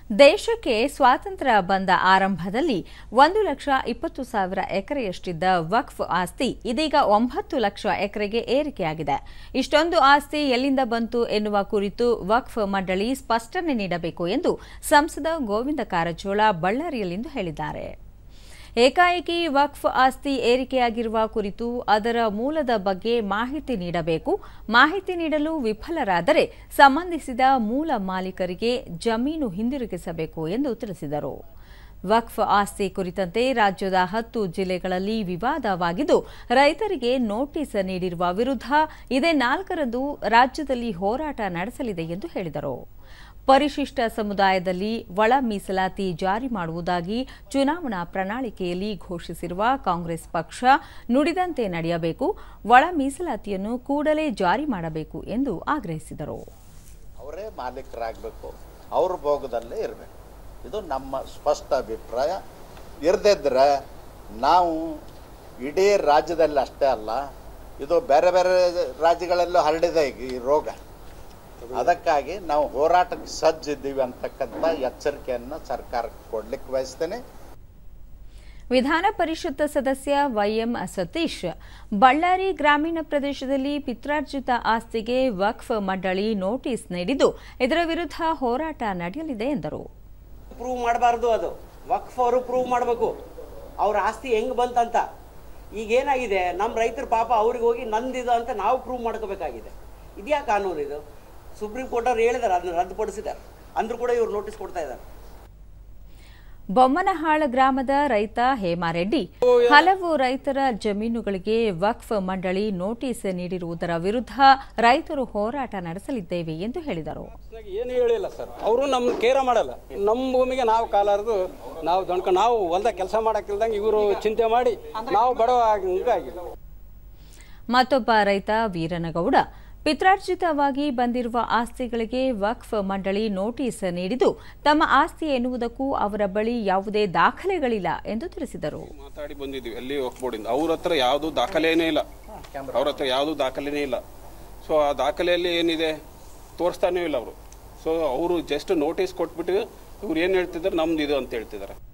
ದೇಶಕ್ಕೆ ಸ್ವಾತಂತ್ರ್ಯ ಬಂದ ಆರಂಭದಲ್ಲಿ ಒಂದು ಲಕ್ಷ ಇಪ್ಪತ್ತು ಸಾವಿರ ಎಕರೆಯಷ್ಟಿದ್ದ ವಕ್ಫ್ ಆಸ್ತಿ ಇದೀಗ ಒಂಬತ್ತು ಲಕ್ಷ ಎಕರೆಗೆ ಏರಿಕೆಯಾಗಿದೆ ಇಷ್ಟೊಂದು ಆಸ್ತಿ ಎಲ್ಲಿಂದ ಬಂತು ಎನ್ನುವ ಕುರಿತು ವಕ್ಫ್ ಮಂಡಳಿ ಸ್ಪಷ್ಟನೆ ನೀಡಬೇಕು ಎಂದು ಸಂಸದ ಗೋವಿಂದ ಕಾರಜೋಳ ಬಳ್ಳಾರಿಯಲ್ಲಿಂದು ಹೇಳಿದ್ದಾರೆ ಏಕಾಏಕಿ ವಕ್ಫ್ ಆಸ್ತಿ ಏರಿಕೆಯಾಗಿರುವ ಕುರಿತು ಅದರ ಮೂಲದ ಬಗ್ಗೆ ಮಾಹಿತಿ ನೀಡಬೇಕು ಮಾಹಿತಿ ನೀಡಲು ವಿಫಲರಾದರೆ ಸಂಬಂಧಿಸಿದ ಮೂಲ ಮಾಲೀಕರಿಗೆ ಜಮೀನು ಹಿಂದಿರುಗಿಸಬೇಕು ಎಂದು ತಿಳಿಸಿದರು ವಕ್ಫ್ ಆಸ್ತಿ ಕುರಿತಂತೆ ರಾಜ್ಯದ ಹತ್ತು ಜಿಲ್ಲೆಗಳಲ್ಲಿ ವಿವಾದವಾಗಿದ್ದು ರೈತರಿಗೆ ನೋಟಿಸ್ ನೀಡಿರುವ ವಿರುದ್ಧ ಇದೇ ನಾಲ್ಕರಂದು ರಾಜ್ಯದಲ್ಲಿ ಹೋರಾಟ ನಡೆಸಲಿದೆ ಎಂದು ಹೇಳಿದರು ಪರಿಶಿಷ್ಟ ಸಮುದಾಯದಲ್ಲಿ ಒಳ ಮೀಸಲಾತಿ ಜಾರಿ ಮಾಡುವುದಾಗಿ ಚುನಾವಣಾ ಪ್ರಣಾಳಿಕೆಯಲ್ಲಿ ಘೋಷಿಸಿರುವ ಕಾಂಗ್ರೆಸ್ ಪಕ್ಷ ನುಡಿದಂತೆ ನಡೆಯಬೇಕು ಒಳ ಮೀಸಲಾತಿಯನ್ನು ಕೂಡಲೇ ಜಾರಿ ಮಾಡಬೇಕು ಎಂದು ಆಗ್ರಹಿಸಿದರು ಅವರೇ ಮಾಲೀಕರಾಗಬೇಕು ಅವ್ರ ಭೋಗದಲ್ಲೇ ಇರಬೇಕು ಇದು ನಮ್ಮ ಸ್ಪಷ್ಟ ಅಭಿಪ್ರಾಯ ಇರದಿದ್ದರೆ ನಾವು ಇಡೀ ರಾಜ್ಯದಲ್ಲಿ ಅಷ್ಟೇ ಅಲ್ಲ ಇದು ಬೇರೆ ಬೇರೆ ರಾಜ್ಯಗಳಲ್ಲೂ ಹರಡಿದೆ ಈಗ ಈ ರೋಗ ಅದಕ್ಕಾಗಿ ನಾವು ಹೋರಾಟಕ್ಕೆ ಸಜ್ಜಿದ್ದೀವಿ ಅಂತಕ್ಕಂಥ ಎಚ್ಚರಿಕೆಯನ್ನು ಸರ್ಕಾರಕ್ಕೆ ಕೊಡ್ಲಿಕ್ಕೆ ಬಯಸ್ತೇನೆ ವಿಧಾನ ಪರಿಷತ್ ಸದಸ್ಯ ವೈಎಂ ಸತೀಶ್ ಬಳ್ಳಾರಿ ಗ್ರಾಮೀಣ ಪ್ರದೇಶದಲ್ಲಿ ಪಿತ್ರಾರ್ಜಿತ ಆಸ್ತಿಗೆ ವಕ್ಫ್ ಮಂಡಳಿ ನೋಟಿಸ್ ನೀಡಿದ್ದು ಇದರ ವಿರುದ್ಧ ಹೋರಾಟ ನಡೆಯಲಿದೆ ಎಂದರು ಪ್ರೂವ್ ಮಾಡಬಾರ್ದು ಅದು ವಕ್ಫ್ ಅವರು ಪ್ರೂವ್ ಮಾಡಬೇಕು ಅವ್ರ ಆಸ್ತಿ ಹೆಂಗ್ ಬಂತಂತ ಈಗ ಏನಾಗಿದೆ ನಮ್ಮ ರೈತರ ಪಾಪ ಅವ್ರಿಗೆ ಹೋಗಿ ನಂದಿದು ಅಂತ ನಾವು ಪ್ರೂವ್ ಮಾಡ್ಕೋಬೇಕಾಗಿದೆ ಇದ್ಯಾ ಕಾನೂನು ಇದು ಸುಪ್ರೀಂ ಕೋರ್ಟ್ ಅವ್ರು ಹೇಳಿದಾರೆ ಅದನ್ನ ರದ್ದುಪಡಿಸಿದ್ದಾರೆ ಅಂದ್ರೂ ಕೂಡ ಇವ್ರು ನೋಟಿಸ್ ಕೊಡ್ತಾ ಇದ್ದಾರೆ ಬೊಮ್ಮನಹಾಳ ಗ್ರಾಮದ ರೈತ ಹೇಮಾರೆಡ್ಡಿ ಹಲವು ರೈತರ ಜಮೀನುಗಳಿಗೆ ವಕ್ಫ್ ಮಂಡಳಿ ನೋಟಿಸ್ ನೀಡಿರುವುದರ ವಿರುದ್ಧ ರೈತರು ಹೋರಾಟ ನಡೆಸಲಿದ್ದೇವೆ ಎಂದು ಹೇಳಿದರು ಏನು ಹೇಳಿಲ್ಲ ಸರ್ ಅವರು ನಮ್ಮ ಕೇರ ಮಾಡಲ್ಲ ನಮ್ಮ ಭೂಮಿಗೆ ನಾವು ಕಾಲಾರದು ನಾವು ದೊಣ್ಕ ನಾವು ಹೊಲ್ದಾಗ ಕೆಲಸ ಮಾಡಕ್ಕಿಲ್ದಂಗೆ ಇವರು ಚಿಂತೆ ಮಾಡಿ ನಾವು ಬಡವ ಆಗಿಲ್ಲ ಮತ್ತೊಬ್ಬ ರೈತ ವೀರನಗೌಡ ಪಿತ್ರಾರ್ಜಿತವಾಗಿ ಬಂದಿರುವ ಆಸ್ತಿಗಳಿಗೆ ವಕ್ಫ್ ಮಂಡಳಿ ನೋಟಿಸ್ ನೀಡಿದ್ದು ತಮ್ಮ ಆಸ್ತಿ ಎನ್ನುವುದಕ್ಕೂ ಅವರ ಬಳಿ ಯಾವುದೇ ದಾಖಲೆಗಳಿಲ್ಲ ಎಂದು ತಿಳಿಸಿದರು ಮಾತಾಡಿ ಬಂದಿದ್ವಿ ಎಲ್ಲಿ ಬೋರ್ಡಿಂದ ಅವ್ರ ಹತ್ರ ಯಾವುದು ದಾಖಲೆನೇ ಇಲ್ಲ ಅವ್ರ ಹತ್ರ ಯಾವುದು ದಾಖಲೆನೇ ಇಲ್ಲ ಸೊ ಆ ದಾಖಲೆಯಲ್ಲಿ ಏನಿದೆ ತೋರಿಸ್ತಾನೇ ಇಲ್ಲ ಅವರು ಸೊ ಅವರು ಜಸ್ಟ್ ನೋಟಿಸ್ ಕೊಟ್ಬಿಟ್ಟು ಇವ್ರು ಏನು ಹೇಳ್ತಿದ್ದಾರೆ ನಮ್ದು ಇದು ಅಂತ ಹೇಳ್ತಿದ್ದಾರೆ